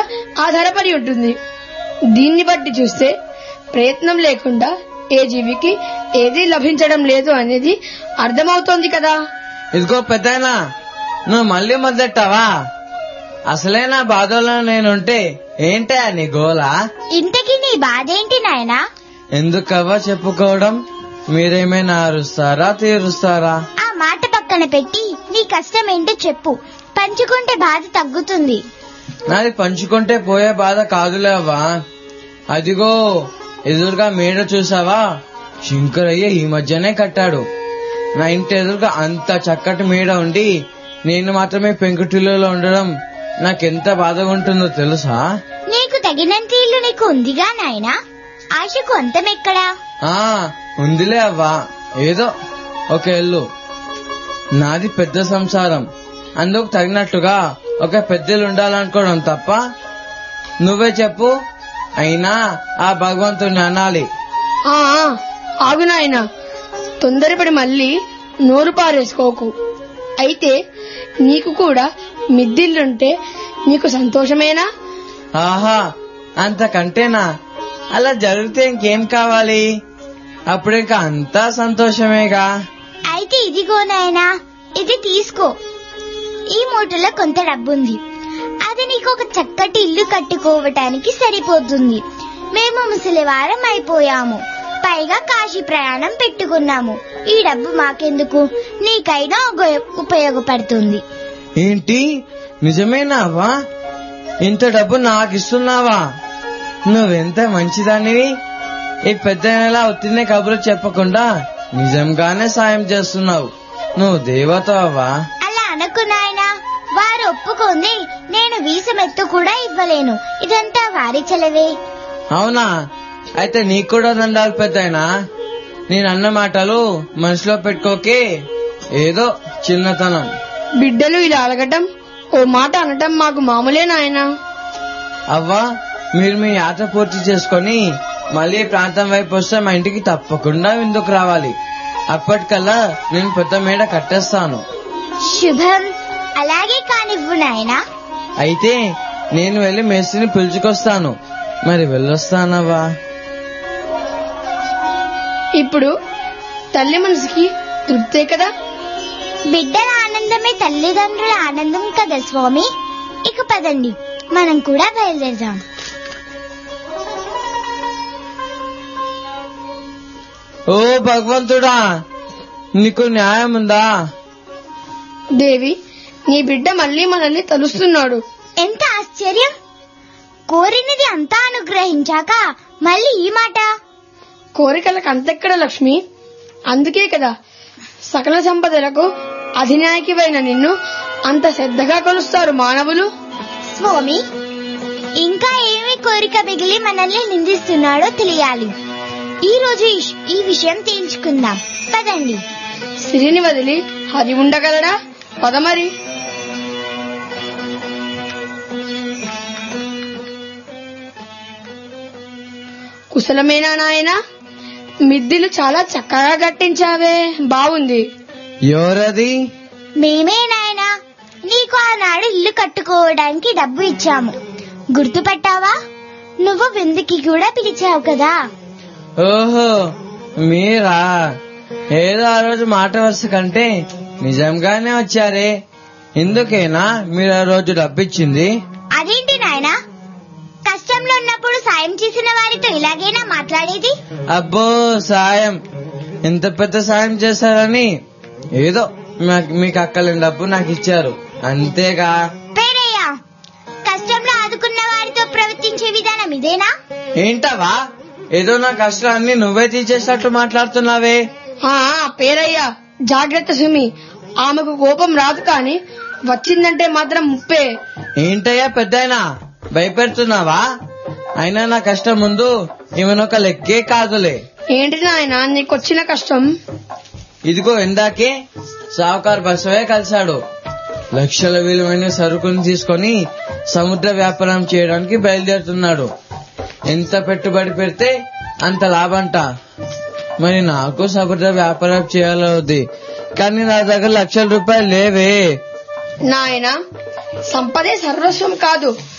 ఆధారపడి ఉంటుంది దీన్ని బట్టి చూస్తే ప్రయత్నం లేకుండా ఏ జీవికి ఏది లభించడం లేదు అనేది అర్థమవుతోంది కదా ఇదిగో పెద్దయినా నువ్వు మళ్ళీ మొదలెట్టావా అసలే నా బాధలో నేనుంటే ఏంటా నీ గోలా ఇంతకీ నీ బాధేంటి నాయనా ఎందుకవ్వా చెప్పుకోవడం మీరేమైనా అరుస్తారా తీరుస్తారా ఆ మాట పక్కన పెట్టి నీ కష్టం ఏంటో చెప్పు పంచుకుంటే బాధ తగ్గుతుంది నాది పంచుకుంటే పోయే బాధ కాదులే అవ్వా అదిగో ఎదురుగా మేడ చూసావా శంకరయ్య ఈ మధ్యనే కట్టాడు నా ఇంటి ఎదురుగా అంత చక్కటి మేడ ఉండి నేను మాత్రమే పెంకుటిల్లులో ఉండడం నాకెంత బాధగా ఉంటుందో తెలుసా నీకు తగినంత ఇల్లు నీకు ఉందిగా నాయనా ఆశకు అంతమెక్కడా ఆ ఉందిలే అవ్వా ఏదో ఒక ఇల్లు నాది పెద్ద సంసారం అందుకు తగినట్లుగా ఒక పెద్దలు ఉండాలనుకోవడం తప్ప నువ్వే చెప్పు అయినా ఆ భగవంతుని అనాలి ఆ ఆ, ఆగు నాయనా తొందరపడి మళ్ళీ నోరు పారేసుకోకు అయితే నీకు కూడా మిద్దిల్లుంటే నీకు సంతోషమేనా ఆహా అంతకంటేనా అలా జరిగితే ఇంకేం కావాలి అప్పుడు ఇంకా అంతా సంతోషమేగా అయితే ఇదిగో నాయనా ఇది తీసుకో ఈ మూటలో కొంత డబ్బుంది అది నీకు ఒక చక్కటి ఇల్లు కట్టుకోవటానికి సరిపోతుంది మేము ముసలివారం అయిపోయాము పైగా కాశీ ప్రయాణం పెట్టుకున్నాము ఈ డబ్బు మాకెందుకు నీకైనా ఉపయో- ఉపయోగపడుతుంది ఏంటి నిజమేనా అవ్వా ఇంత డబ్బు నాకు ఇస్తున్నావా నువ్వెంత మంచిదానివి ఈ పెద్ద నెల ఒత్తినే కబురు చెప్పకుండా నిజంగానే సాయం చేస్తున్నావు నువ్వు దేవత అవ్వా అలా అనుకు నాయనా వారు ఒప్పుకుంది నేను వీసమెత్తు కూడా ఇవ్వలేను ఇదంతా వారి చెలవే అవునా అయితే నీకు కూడా దండాలు పెద్దయినా నేను అన్న మాటలు మనసులో పెట్టుకోకే ఏదో చిన్నతనం బిడ్డలు ఇలా అలగటం ఓ మాట అనటం మాకు మామూలే నాయనా అవ్వా మీరు మీ యాత్ర పూర్తి చేసుకొని మళ్ళీ ఈ ప్రాంతం వైపు వస్తే మా ఇంటికి తప్పకుండా విందుకు రావాలి అప్పటికల్లా నేను పెద్ద మేడ కట్టేస్తాను శుభం అలాగే కానివ్వు నాయనా అయితే నేను వెళ్లి మేస్త్రిని పిలుచుకొస్తాను మరి వెళ్ళొస్తానవ్వా ఇప్పుడు తల్లి మనసుకి తృప్తే కదా బిడ్డల ఆనందమే తల్లిదండ్రుల ఆనందం కదా స్వామి ఇక పదండి మనం కూడా బయలుదేరదాం ఓ భగవంతుడా నీకు న్యాయం ఉందా దేవి నీ బిడ్డ మళ్ళీ మనల్ని తలుస్తున్నాడు ఎంత ఆశ్చర్యం కోరినది అంతా అనుగ్రహించాక మళ్ళీ ఈ మాట కోరికలకు అంతెక్కడ లక్ష్మి అందుకే కదా సకల సంపదలకు అధినాయకివైన నిన్ను అంత శ్రద్ధగా కొలుస్తారు మానవులు స్వామి ఇంకా ఏమి కోరిక మిగిలి మనల్ని నిందిస్తున్నాడో తెలియాలి ఈ రోజు ఈ- ఈ విషయం తేల్చుకుందాం పదండి సిరిని వదిలి హరి ఉండగలడా పదమరి కుశలమేనా నాయనా మిద్దిలు చాలా చక్కగా కట్టించావే బాగుంది ఎవరది మేమే నాయనా నీకు ఆనాడు ఇల్లు కట్టుకోవడానికి డబ్బు ఇచ్చాము గుర్తుపట్టావా నువ్వు విందుకి కూడా పిలిచావు కదా ఓహో మీరా ఏదో ఆ రోజు మాట వరుస కంటే నిజంగానే వచ్చారే ఎందుకేనా మీరు ఆ రోజు డబ్బిచ్చింది అదేంటి నాయనా కష్టంలో ఉన్నప్పుడు సాయం చేసిన వారితో ఇలాగేనా మాట్లాడేది అబ్బో సాయం ఎంత పెద్ద సాయం చేశారని ఏదో మా- మీకు అక్కలేని డబ్బు నాకు ఇచ్చారు అంతేగా పేరయ్యా కష్టంలో ఆదుకున్న వారితో ప్రవర్తించే విధానం ఇదేనా ఏంటవా ఏదో నా కష్టాన్ని నువ్వే తీసేసినట్టు మాట్లాడుతున్నావే ఆ పేరయ్యా జాగ్రత్త సుమి ఆమెకు కోపం రాదు కాని వచ్చిందంటే మాత్రం ముప్పే ఏంటయ్యా పెద్దయినా భయపెడుతున్నావా అయినా నా కష్టం ముందు ఈమెనొక లెక్కే కాదులే ఏంటి నాయన నీకొచ్చిన కష్టం ఇదిగో ఇందాకే సావుకార్ బసవే కలిశాడు లక్షల విలువైన సరుకుని తీసుకొని సముద్ర వ్యాపారం చేయడానికి బయలుదేరుతున్నాడు ఎంత పెట్టుబడి పెడితే అంత లాభంట మరి నాకు సముద్ర వ్యాపారం చేయాలవుద్ది కానీ నా దగ్గర లక్షల రూపాయలు లేవే నాయన సంపదే సర్వస్వం కాదు